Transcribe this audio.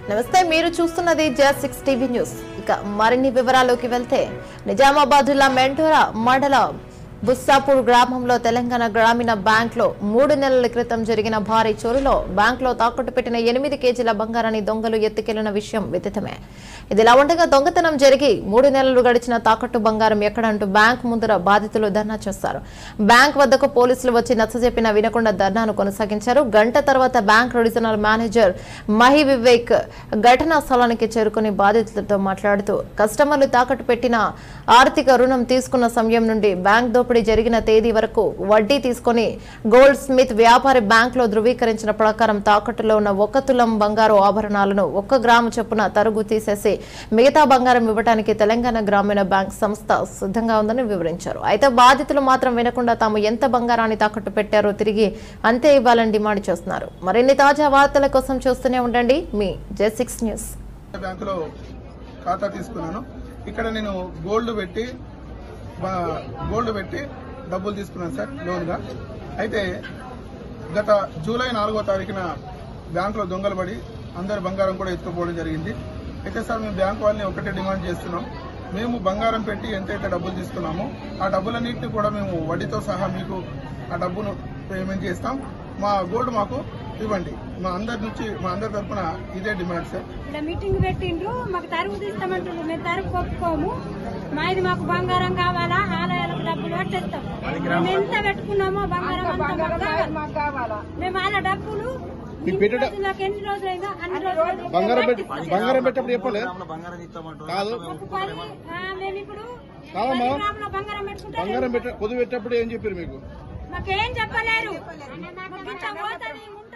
నమస్తే మీరు చూస్తున్నది జే సిక్స్ టీవీ న్యూస్ ఇక మరిన్ని వివరాల్లోకి వెళ్తే నిజామాబాద్ జిల్లా మెంటూర మండల బుస్సాపూర్ గ్రామంలో తెలంగాణ గ్రామీణ బ్యాంక్లో మూడు నెలల క్రితం జరిగిన భారీ చోరులో బ్యాంక్లో తాకట్టు పెట్టిన ఎనిమిది కేజీల బంగారాన్ని దొంగలు ఎత్తుకెళ్లిన విషయం విదితమే ఇదిలా ఉండగా దొంగతనం జరిగి మూడు నెలలు గడిచిన తాకట్టు బంగారం ఎక్కడంటూ బ్యాంక్ ముందర బాధితులు ధర్నా చేస్తారు బ్యాంక్ వద్దకు పోలీసులు వచ్చి నచ్చజెప్పిన వినకుండా ధర్నాను కొనసాగించారు గంట తర్వాత bank regional manager Mahi Vivek ఘటనా స్థలానికి చేరుకుని బాధితులతో మాట్లాడుతూ కస్టమర్లు తాకట్టు పెట్టిన ఆర్థిక రుణం తీసుకున్న సమయం నుండి బ్యాంక్ దోపిడీ జరిగిన తేదీ వరకు వడ్డీ తీసుకొని గోల్డ్ స్మిత్ వ్యాపారి బ్యాంకులో ధృవీకరించిన ప్రకారం తాకట్టులో ఉన్న ఒక తులం బంగారు ఆభరణాలను ఒక్క గ్రాము చొప్పున తరుగు తీసేసి మిగతా బంగారం ఇవ్వడానికి తెలంగాణ గ్రామీణ బ్యాంక్ సంస్థ సిద్ధంగా ఉందని వివరించారు అయితే బాధితులు మాత్రం వినకుండా తాము ఎంత బంగారాన్ని తాకట్టు పెట్టారో తిరిగి అంతే ఇవ్వాలని డిమాండ్ చేస్తున్నారు మరిన్ని తాజా వార్తల కోసం చూస్తూనే ఉండండి మీ జే సిక్స్ న్యూస్ బ్యాంకులో ఖాతా తీసుకున్నాను ఇక్కడ నేను గోల్డ్ పెట్టి బా- గోల్డ్ పెట్టి డబ్బులు తీసుకున్నాను సార్ లోన్గా అయితే గత జూలై నాలుగో తారీఖున బ్యాంకులో దొంగలు పడి అందరి బంగారం కూడా ఎత్తుకుపోవడం జరిగింది అయితే సార్ మేము బ్యాంక్ వాళ్ళని ఒకటే డిమాండ్ చేస్తున్నాం మేము బంగారం పెట్టి ఎంతైతే డబ్బులు తీసుకున్నామో ఆ డబ్బులన్నింటినీ కూడా మేము వడ్డీతో సహా మీకు ఆ డబ్బును పేమెంట్ చేస్తాం మా గోల్డ్ మాకు ఇవ్వండి మా అందరి నుంచి మా అందరి తరఫున ఇదే డిమాండ్ సార్ ఇక్కడ మీటింగ్ పెట్టిండ్రు మాకు తరుగు తీస్తామంటుండ్రు మేము తరుగు ఒప్పుకోము మాది మాకు బంగారం కావాలా ఆలయాలకు డబ్బులు పట్టేస్తాం మేము ఎంత పెట్టుకున్నామో బంగారం అంతా మాకు కావాలా మేము వాళ్ళ డబ్బులు ఈ పెట్టడ- రోజులకు ఎన్ని రోజులైనా అన్ని రోజులు బంగారం పెట్టి బంగారం పెట్టినప్పుడు చెప్పలే కాదు ఒక పది ఆ, మేము ఇప్పుడు కాదమ్మా. పది గ్రాముల బంగారం పెట్టుకుంటే బంగారం పెట్ట పొదువు పెట్టినప్పుడు ఏం చెప్పారు మీకు మాకేం చెప్పలేరు మాకు ఇంత పోతుంది, ముందు